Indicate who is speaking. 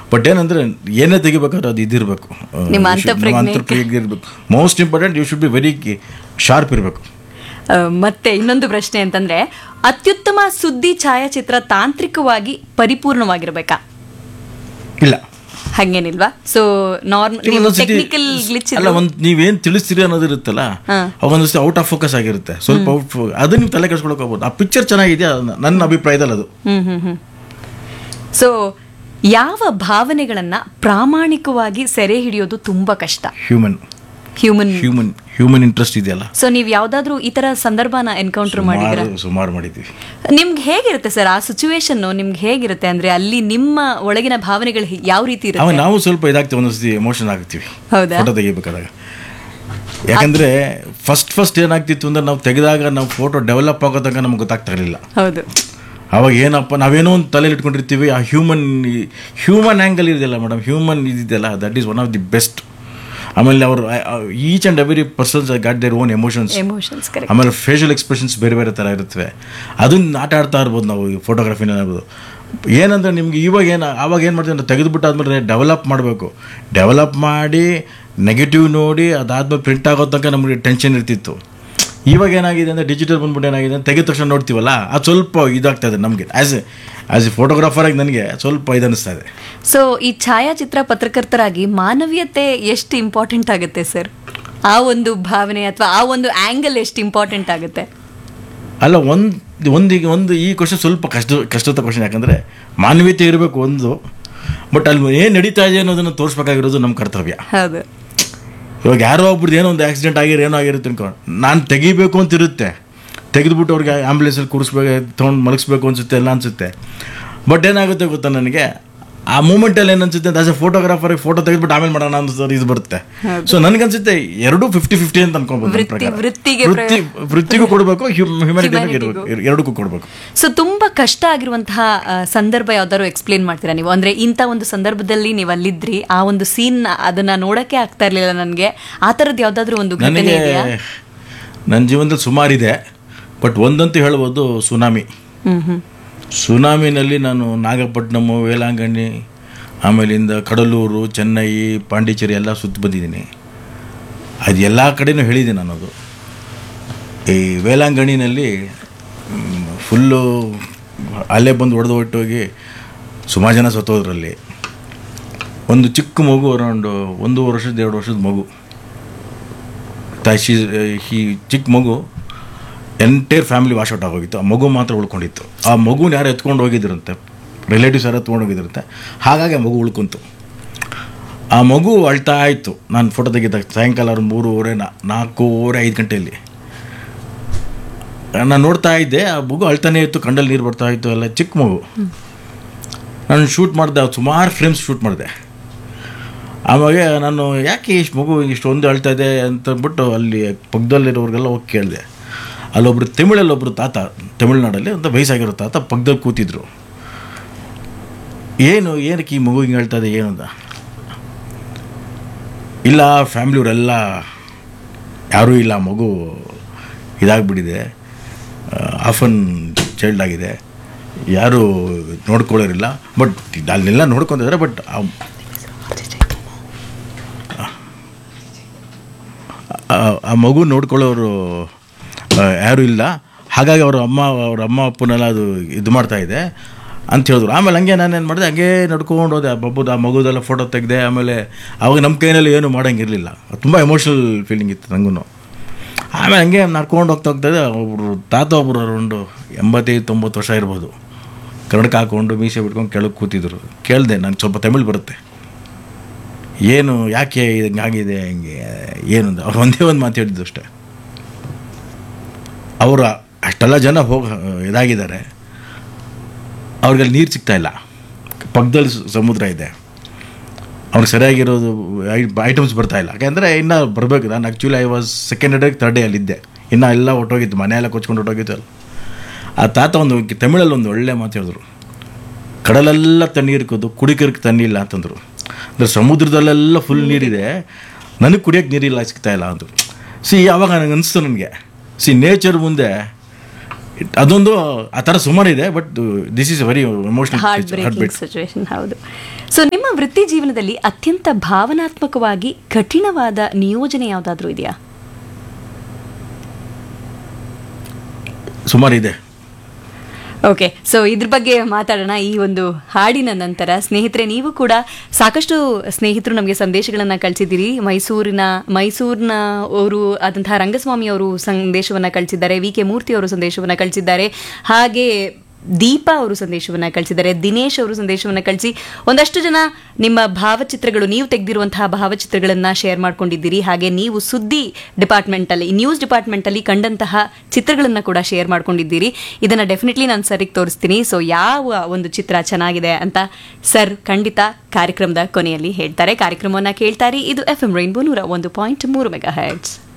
Speaker 1: But ಏನಂದ್ರೆ ಏನೇ ತೆಗಿಬೇಕಾದ್ರೆ ಅದು ಇದಿರಬೇಕು
Speaker 2: ನಿಮ್ಮ ಅಂತಃಪ್ರಜ್ಞೆ.
Speaker 1: ಇರಬೇಕು most important you should be very sharp ಇರಬೇಕು
Speaker 2: ಆ, ಮತ್ತೆ ಇನ್ನೊಂದು ಪ್ರಶ್ನೆ ಅಂತಂದ್ರೆ ಅತ್ಯುತ್ತಮ ಸುದ್ದಿ ಛಾಯಾಚಿತ್ರ ತಾಂತ್ರಿಕವಾಗಿ ಪರಿಪೂರ್ಣವಾಗಿರ್ಬೇಕಾ
Speaker 1: ಇಲ್ಲ
Speaker 2: ಹಂಗೇನಿಲ್ವಾ ಸೊ ನಾರ್ಮಲ್
Speaker 1: ಈಗ ಒಂದೊಂದ್ ಸತಿ-
Speaker 2: ಟೆಕ್ನಿಕಲ್ ಗ್ಲಿಚ್
Speaker 1: ಅಲ್ಲ ಒಂದು ನೀವೇನ್ ತಿಳಿಸ್ತೀರಿ ಅನ್ನೋದು ಇರುತ್ತಲ್ಲ ಅವಾಗ ಒಂದೊಂದ್ಸತಿ ಔಟ್ ಆಫ್ ಫೋಕಸ್ ಆಗಿರುತ್ತೆ ಸ್ವಲ್ಪ ಔಟ್ ಅದನ್ನ ನೀವು ತಲೆ ಕೆಡ್ಸ್ಕೊಳಕ್ ಹೋಗ್ಬೋದು ಆ ಪಿಕ್ಚರ್ ಚೆನ್ನಾಗಿದೆ ಅದು ನನ್ನ ಅಭಿಪ್ರಾಯದಲ್ಲಿ ಅದು
Speaker 2: ಹ್ಮ್ ಹ್ಮ್ ಹ್ಮ್ ಸೊ ಯಾವ ಭಾವನೆಗಳನ್ನ ಪ್ರಾಮಾಣಿಕವಾಗಿ ಸೆರೆ ಹಿಡಿಯೋದು ತುಂಬಾ ಕಷ್ಟ
Speaker 1: human
Speaker 2: human
Speaker 1: human human interest ಇದೆಯಲ್ಲ
Speaker 2: ಸೊ ನೀವ್ ಯಾವ್ದಾದ್ರು ಈ ತರ ಸಂದರ್ಭನ ಎನ್ಕೌಂಟರ್ ಮಾಡಿದಿರಾ
Speaker 1: ಸುಮಾರು ಸುಮಾರು ಮಾಡಿದ್ದೀವಿ
Speaker 2: ನಿಮ್ಗೆ ಹೇಗಿರುತ್ತೆ ಸರ್ ಆ ಸಿಚುವೇಶನ್ ನಿಮ್ಗೆ ಹೇಗಿರುತ್ತೆ ಅಂದ್ರೆ ಅಲ್ಲಿ ನಿಮ್ಮ ಒಳಗಿನ ಭಾವನೆಗಳು ಹೆ- ಯಾವ ರೀತಿ
Speaker 1: ಅವಾಗ
Speaker 2: ಇರುತ್ತೆ
Speaker 1: ನಾವು ಸ್ವಲ್ಪ ಇದಾಗ್ತೀವಿ ಒಂದೊಂದ್ಸತಿ ಎಮೋಷನ್ ಆಗ್ತೀವಿ
Speaker 2: ಹೌದಾ?
Speaker 1: ಫೋಟೋ ತೆಗಿಬೇಕಾದಾಗ ಯಾಕಂದ್ರೆ ಫಸ್ಟ್ ಫಸ್ಟ್ ಏನಾಗ್ತಿತ್ತು ಅಂದ್ರೆ ನಾವು ತೆಗೆದಾಗ ನಾವು ಫೋಟೋ ಡೆವಲಪ್ ಆಗೋ ತನಕ ನಮ್ಗೆ ಗೊತ್ತಾಗ್ತಾ ಇರಲಿಲ್ಲ
Speaker 2: ಹೌದು
Speaker 1: ಅವಾಗ ಏನಪ್ಪ ನಾವೇನೋ ಒಂದು ತಲೆಯಲ್ಲಿ ಇಟ್ಕೊಂಡಿರ್ತೀವಿ ಆ ಹ್ಯೂಮನ್ ಹ್ಯೂಮನ್ ಆ್ಯಂಗಲ್ ಇದೆಯಲ್ಲ ಮೇಡಮ್ ಹ್ಯೂಮನ್ ಇದಿದೆಯಲ್ಲ that is one of the best ಆಮೇಲೆ ಅವರು each and every persons got their own emotions
Speaker 2: emotions correct
Speaker 1: ಆಮೇಲೆ ಫೇಶಿಯಲ್ ಎಕ್ಸ್ಪ್ರೆಷನ್ಸ್ ಬೇರೆ ಬೇರೆ ಥರ ಇರುತ್ತವೆ ಅದನ್ನ ಆಟ ಆಡ್ತಾ ಇರ್ಬೋದು ನಾವು ಈ ಫೋಟೋಗ್ರಫಿನ ಇರ್ಬೋದು ಏನಂದ್ರೆ ನಿಮ್ಗೆ ಇವಾಗ ಏನು ಆವಾಗ ಏನು ಮಾಡ್ತೀವಿ ಅಂದ್ರೆ ತೆಗೆದುಬಿಟ್ಟು ಆದ್ಮೇಲೆ ಡೆವಲಪ್ ಮಾಡಬೇಕು ಡೆವಲಪ್ ಮಾಡಿ ನೆಗೆಟಿವ್ ನೋಡಿ ಅದಾದ್ಮೇಲೆ ಪ್ರಿಂಟ್ ಆಗೋ ತನಕ ನಮಗೆ ಟೆನ್ಷನ್ ಇರ್ತಿತ್ತು ಇವಾಗ ಏನಾಗಿದೆ ಅಂದರೆ ಡಿಜಿಟಲ್ ಬಂದ್ಬಿಟ್ಟು ಏನಾಗಿದೆ ಅಂತ ತೆಗೆದ ತಕ್ಷಣ ನೋಡ್ತೀವಲ್ಲ ಅದು ಸ್ವಲ್ಪ ಇದಾಗ್ತಾ ಇದೆ ನಮಗೆ ಆ್ಯಸ್ ಎ ಆ್ಯಸ್ ಎ ಫೋಟೋಗ್ರಾಫರಾಗಿ ನನಗೆ ಸ್ವಲ್ಪ ಇದನ್ನಿಸ್ತಾ ಇದೆ
Speaker 2: ಸೊ ಈ ಛಾಯಾಚಿತ್ರ ಪತ್ರಕರ್ತರಾಗಿ ಮಾನವೀಯತೆ ಎಷ್ಟು ಇಂಪಾರ್ಟೆಂಟ್ ಆಗುತ್ತೆ ಸರ್ ಆ ಒಂದು ಭಾವನೆ ಅಥವಾ ಆ ಒಂದು ಆಂಗಲ್ ಎಷ್ಟು ಇಂಪಾರ್ಟೆಂಟ್ ಆಗುತ್ತೆ
Speaker 1: ಅಲ್ಲ ಒಂದು ಒಂದೀಗ ಒಂದು ಈ ಕ್ವಶನ್ ಸ್ವಲ್ಪ ಕಷ್ಟ ಕಷ್ಟದ ಕ್ವಶನ್ ಯಾಕಂದರೆ ಮಾನವೀಯತೆ ಇರಬೇಕು ಒಂದು ಬಟ್ ಅಲ್ಲಿ ಏನು ನಡೀತಾ ಇದೆ ಅನ್ನೋದನ್ನು ತೋರಿಸ್ಬೇಕಾಗಿರೋದು ನಮ್ಮ ಕರ್ತವ್ಯ
Speaker 2: ಹೌದು
Speaker 1: ಇವಾಗ ಯಾರೋ ಒಬ್ರದ್ದು ಏನೋ ಒಂದು ಆಕ್ಸಿಡೆಂಟ್ ಆಗಿರೋ ಏನೋ ಆಗಿರುತ್ತೆ ಅನ್ಕೊಂಡು ನಾನು ತೆಗಿಬೇಕು ಅಂತ ಇರುತ್ತೆ ತೆಗೆದುಬಿಟ್ಟು ಅವ್ರಿಗೆ ಆ್ಯಂಬುಲೆನ್ಸಲ್ಲಿ ಕೂರಿಸ್ಬೇಕು ತೊಗೊಂಡು ಮಲಗಿಸ್ಬೇಕು ಅನ್ಸುತ್ತೆ ಎಲ್ಲ ಅನ್ಸುತ್ತೆ ಬಟ್ ಏನಾಗುತ್ತೆ ಗೊತ್ತಾ ನನಗೆ ಆ ಮೂಮೆಂಟಲ್ಲಿ ಏನು ಅನ್ಸುತ್ತೆ ಆಸ್ ಎ ಫೋಟೋಗ್ರಾಫರ್ ಫೋಟೋ ತೆಗೆದ್ಬಿಟ್ಟು ಆಮೇಲೆ ಮಾಡೋಣ ಅನ್ನೋ ಇದು ಬರುತ್ತೆ ಸೊ ನನಗನ್ಸುತ್ತೆ ಎರಡು ಫಿಫ್ಟಿ ಫಿಫ್ಟಿ ಅಂತ ಅನ್ಕೊಬೋದು ನನ್ನ
Speaker 2: ವೃತ್ತಿ-
Speaker 1: ಪ್ರಕಾರ.
Speaker 2: ವೃತ್ತಿಗೆ
Speaker 1: ವೃತ್ತಿ ವೃತ್ತಿಗೂ ಕೊಡಬೇಕು ಹ್ಯುಮ್ಯಾನಿಟಿಗೂ
Speaker 2: Humanityಗೂ.
Speaker 1: ಇರಬೇಕು ಎರಡಕ್ಕೂ ಕೊಡಬೇಕು
Speaker 2: ಸೊ ತುಂಬಾ ಕಷ್ಟ ಆಗಿರುವಂತಹ ಆ, ಸಂದರ್ಭ ಯಾವ್ದಾದ್ರು ಎಕ್ಸ್ಪ್ಲೇನ್ ಮಾಡ್ತೀರಾ ನೀವು ಅಂದ್ರೆ ಇಂಥ ಒಂದು ಸಂದರ್ಭದಲ್ಲಿ ನೀವು ಅಲ್ಲಿದ್ರಿ ಆ ಒಂದು ಸೀನ್ ಅದನ್ನ ನೋಡಕ್ಕೆ ಆಗ್ತಾ ಇರ್ಲಿಲ್ಲ ನನಗೆ ಆ ಥರದ್ದು ಯಾವ್ದಾದ್ರು ಒಂದು ಘಟನೆ
Speaker 1: ನನಗೆ
Speaker 2: ಇದೆಯಾ
Speaker 1: ನನ್ನ ಜೀವನದಲ್ಲಿ ಸುಮಾರಿದೆ ಬಟ್ ಒಂದಂತೂ ಹೇಳ್ಬೋದು ಸುನಾಮಿ
Speaker 2: ಹ್ಮ್ ಹ್ಮ್
Speaker 1: ಸುನಾಮಿನಲ್ಲಿ ನಾನು ನಾಗಪಟ್ಟಣಮು ವೇಲಾಂಗಣ್ಣಿ ಆಮೇಲಿಂದ ಕಡಲೂರು ಚೆನ್ನೈ ಪಾಂಡಿಚೇರಿ ಎಲ್ಲ ಸುತ್ತ ಬಂದಿದ್ದೀನಿ ಅದು ಎಲ್ಲ ಕಡೆನೂ ಹೇಳಿದ್ದೀನಿ ನಾನು ಅದು ಈ ವೇಲಾಂಗಣ್ಣಿನಲ್ಲಿ ಫುಲ್ಲು ಅಲ್ಲೇ ಬಂದು ಹೊಡೆದು ಹೊಟ್ಟೋಗಿ ಸುಮಾರು ಜನ ಸತ್ತೋದ್ರಲ್ಲಿ ಒಂದು ಚಿಕ್ಕ ಮಗು ಅರೌಂಡು ಒಂದೂವರೆ ವರ್ಷದ ಎರಡು ವರ್ಷದ ಮಗು ತಾಯಿ ಈ ಚಿಕ್ಕ ಮಗು ಎಂಟೈರ್ ಫ್ಯಾಮಿಲಿ ವಾಶ್ ಔಟ್ ಆಗೋಗಿತ್ತು ಆ ಮಗು ಮಾತ್ರ ಉಳ್ಕೊಂಡಿತ್ತು ಆ ಮಗುನ ಯಾರು ಎತ್ಕೊಂಡು ಹೋಗಿದ್ರಂತೆ ರಿಲೇಟಿವ್ಸ್ ಯಾರು ಎತ್ಕೊಂಡು ಹೋಗಿದ್ರಂತೆ ಹಾಗಾಗಿ ಆ ಮಗು ಉಳ್ಕೊಂತು ಆ ಮಗು ಅಳ್ತಾ ಇತ್ತು ನಾನು ಫೋಟೋ ತೆಗಿದಾಗ ಸಾಯಂಕಾಲ ಅವ್ರು ಮೂರುವರೆ ನಾ ನಾಲ್ಕೂವರೆ ಐದು ಗಂಟೆಯಲ್ಲಿ ನಾನು ನೋಡ್ತಾ ಇದ್ದೆ ಆ ಮಗು ಅಳ್ತಾನೆ ಇತ್ತು ಕಂಡಲ್ಲಿ ನೀರು ಬರ್ತಾ ಇತ್ತು ಎಲ್ಲ ಚಿಕ್ಕ ಮಗು ನಾನು ಶೂಟ್ ಮಾಡಿದೆ ಸುಮಾರು ಫ್ರೇಮ್ಸ್ ಶೂಟ್ ಮಾಡಿದೆ ಆವಾಗ ನಾನು ಯಾಕೆ ಇಷ್ಟು ಮಗು ಇಷ್ಟೊಂದು ಅಳ್ತಾ ಇದೆ ಅಂತಂದ್ಬಿಟ್ಟು ಅಲ್ಲಿ ಪಕ್ಕದಲ್ಲಿರೋರಿಗೆಲ್ಲ ಹೋಗಿ ಕೇಳಿದೆ ಅಲ್ಲೊಬ್ರು ತಮಿಳಲ್ಲಿ ಒಬ್ಬರು ತಾತ ತಮಿಳ್ನಾಡಲ್ಲಿ ಅಂತ ವಯಸ್ಸಾಗಿರೋ ತಾತ ಪಕ್ಕದಲ್ಲಿ ಕೂತಿದ್ರು ಏನು ಏನಕ್ಕೆ ಈ ಮಗು ಹಿಂಗೆ ಹೇಳ್ತಾ ಇದೆ ಏನು ಅಂತ ಇಲ್ಲ ಫ್ಯಾಮ್ಲಿಯವರೆಲ್ಲ ಯಾರೂ ಇಲ್ಲ ಆ ಮಗು ಇದಾಗ್ಬಿಟ್ಟಿದೆ ಆಫನ್ ಚೈಲ್ಡ್ ಆಗಿದೆ ಯಾರೂ ನೋಡ್ಕೊಳ್ಳೋರಿಲ್ಲ ಬಟ್ ಅಲ್ಲೆಲ್ಲ ನೋಡ್ಕೊತಿದ್ದಾರೆ ಬಟ್ ಆ ಮಗು ನೋಡ್ಕೊಳ್ಳೋರು ಆ, ಯಾರೂ ಇಲ್ಲ ಹಾಗಾಗಿ ಅವ್ರ ಅಮ್ಮ ಅವ್ರ ಅಮ್ಮ ಅಪ್ಪನೆಲ್ಲ ಅದು ಇದು ಮಾಡ್ತಾ ಇದೆ ಅಂತ ಹೇಳಿದ್ರು ಆಮೇಲೆ ಹಂಗೆ ನಾನು ಏನು ಮಾಡಿದೆ ಹಂಗೆ ನಡ್ಕೊಂಡು ಹೋದೆ ಆ ಬಬ್ಬುದು ಆ ಮಗುದೆಲ್ಲ ಫೋಟೋ ತೆಗೆದೆ ಆಮೇಲೆ ಅವಾಗ ನಮ್ಮ ಕೈನಲ್ಲಿ ಏನು ಮಾಡೋಂಗಿರಲಿಲ್ಲ ತುಂಬ ಎಮೋಷ್ನಲ್ ಫೀಲಿಂಗ್ ಇತ್ತು ನನಗೂ ಆಮೇಲೆ ಹಂಗೆ ನಡ್ಕೊಂಡು ಹೋಗ್ತಾ ಹೋಗ್ತಾ ಇದೆ ಒಬ್ಬರು ತಾತ ಒಬ್ಬರು ಒಂದು ಎಂಬತ್ತೈದು ತೊಂಬತ್ತು ವರ್ಷ ಇರ್ಬೋದು ಕನ್ನಡಕ ಹಾಕ್ಕೊಂಡು ಮೀಸೆ ಬಿಟ್ಕೊಂಡು ಕೆಳಗೆ ಕೂತಿದ್ರು ಕೇಳಿದೆ ನನಗೆ ಸ್ವಲ್ಪ ತಮಿಳ್ ಬರುತ್ತೆ ಏನು ಯಾಕೆ ಹಿಂಗಾಗಿದೆ ಹಿಂಗೆ ಏನು ಅಂತ ಅವ್ರು ಒಂದೇ ಒಂದು ಮಾತು ಹೇಳಿದ್ದು ಅಷ್ಟೇ ಅವರು ಅಷ್ಟೆಲ್ಲ ಜನ ಹೋಗಿ ಇದಾಗಿದ್ದಾರೆ ಅವ್ರಿಗೆ ಅಲ್ಲಿ ನೀರು ಸಿಗ್ತಾ ಇಲ್ಲ ಪಕ್ಕದಲ್ಲಿ ಸ- ಸಮುದ್ರ ಇದೆ ಅವ್ರಿಗೆ ಸರಿಯಾಗಿರೋದು ಐಟಮ್ಸ್ ಬರ್ತಾ ಇಲ್ಲ ಯಾಕೆಂದರೆ ಇನ್ನೂ ಬರಬೇಕು ನಾನು actually I was second day third day ಅಲ್ಲಿದ್ದೆ ಇನ್ನೂ ಎಲ್ಲ ಹೊಟ್ಟೋಗಿತ್ತು ಮನೆ ಎಲ್ಲ ಕೊಚ್ಕೊಂಡು ಹೊಟ್ಟೋಗಿತ್ತು ಅಲ್ಲ ಆ ತಾತ ಒಂದು ತಮಿಳಲ್ಲಿ ಒಂದು ಒಳ್ಳೆ ಮಾತು ಹೇಳಿದ್ರು ಕಡಲೆಲ್ಲ ತಣ್ಣೀರು ಕುದ್ದು ಕುಡಿಕರಿಗೆ ತಣ್ಣಿ ಇಲ್ಲ ಅಂತಂದರು ಅಂದರೆ ಸಮುದ್ರದಲ್ಲೆಲ್ಲ ಫುಲ್ ನೀರಿದೆ ನನಗೆ ಕುಡಿಯೋಕ್ಕೆ ನೀರಿಲ್ಲ ಸಿಗ್ತಾ ಇಲ್ಲ ಅಂದರು ಸಿ ಆವಾಗ ನನಗೆ ಅನಿಸ್ತು ನನಗೆ ಸಿ ನೇಚರ್ ಮುಂದೆ It- ಅದೊಂದು ಆ ಥರ ಸುಮಾರು ಇದೆ but this is very emotional
Speaker 2: heart breaking situation ಹೌದು ಸೊ ನಿಮ್ಮ ವೃತ್ತಿ ಜೀವನದಲ್ಲಿ ಅತ್ಯಂತ ಭಾವನಾತ್ಮಕವಾಗಿ ಕಠಿಣವಾದ ನಿಯೋಜನೆ ಯಾವುದಾದ್ರೂ ಇದೆಯಾ
Speaker 1: ಸುಮಾರು ಇದೆ
Speaker 2: ಓಕೆ ಸೊ ಇದ್ರ ಬಗ್ಗೆ ಮಾತಾಡೋಣ ಈ ಒಂದು ಹಾಡಿನ ನಂತರ ಸ್ನೇಹಿತರೆ ನೀವು ಕೂಡ ಸಾಕಷ್ಟು ಸ್ನೇಹಿತರು ನಮಗೆ ಸಂದೇಶಗಳನ್ನು ಕಳಿಸಿದ್ದೀರಿ ಮೈಸೂರಿನ ಮೈಸೂರಿನ ಅವರು ಆದಂತಹ ರಂಗಸ್ವಾಮಿ ಅವರು ಸಂದೇಶವನ್ನು ಕಳಿಸಿದ್ದಾರೆ ವಿ ಕೆ ಮೂರ್ತಿ ಅವರು ಸಂದೇಶವನ್ನು ಕಳಿಸಿದ್ದಾರೆ ಹಾಗೆ ದೀಪಾ ಅವರು ಸಂದೇಶವನ್ನು ಕಳಿಸಿದ್ದಾರೆ ದಿನೇಶ್ ಅವರು ಸಂದೇಶವನ್ನು ಕಳಿಸಿ ಒಂದಷ್ಟು ಜನ ನಿಮ್ಮ ಭಾವಚಿತ್ರಗಳು ನೀವು ತೆಗೆದಿರುವಂತಹ ಭಾವಚಿತ್ರಗಳನ್ನು ಶೇರ್ ಮಾಡ್ಕೊಂಡಿದ್ದೀರಿ ಹಾಗೆ ನೀವು ಸುದ್ದಿ ಡಿಪಾರ್ಟ್ಮೆಂಟಲ್ಲಿ ನ್ಯೂಸ್ ಡಿಪಾರ್ಟ್ಮೆಂಟಲ್ಲಿ ಕಂಡಂತಹ ಚಿತ್ರಗಳನ್ನು ಕೂಡ ಶೇರ್ ಮಾಡ್ಕೊಂಡಿದ್ದೀರಿ ಇದನ್ನು ಡೆಫಿನೆಟ್ಲಿ ನಾನು ಸರಿಗೆ ತೋರಿಸ್ತೀನಿ ಸೊ ಯಾವ ಒಂದು ಚಿತ್ರ ಚೆನ್ನಾಗಿದೆ ಅಂತ ಸರ್ ಖಂಡಿತ ಕಾರ್ಯಕ್ರಮದ ಕೊನೆಯಲ್ಲಿ ಹೇಳ್ತಾರೆ ಕಾರ್ಯಕ್ರಮವನ್ನು ಕೇಳ್ತಾರೆ ಇದು ಎಫ್ ಎಂ ರೈನ್ಬೋ ನೂರ ಒಂದು ಪಾಯಿಂಟ್ ಮೂರು ಮೆಗಾ ಹ್ಯಾಟ್ಸ್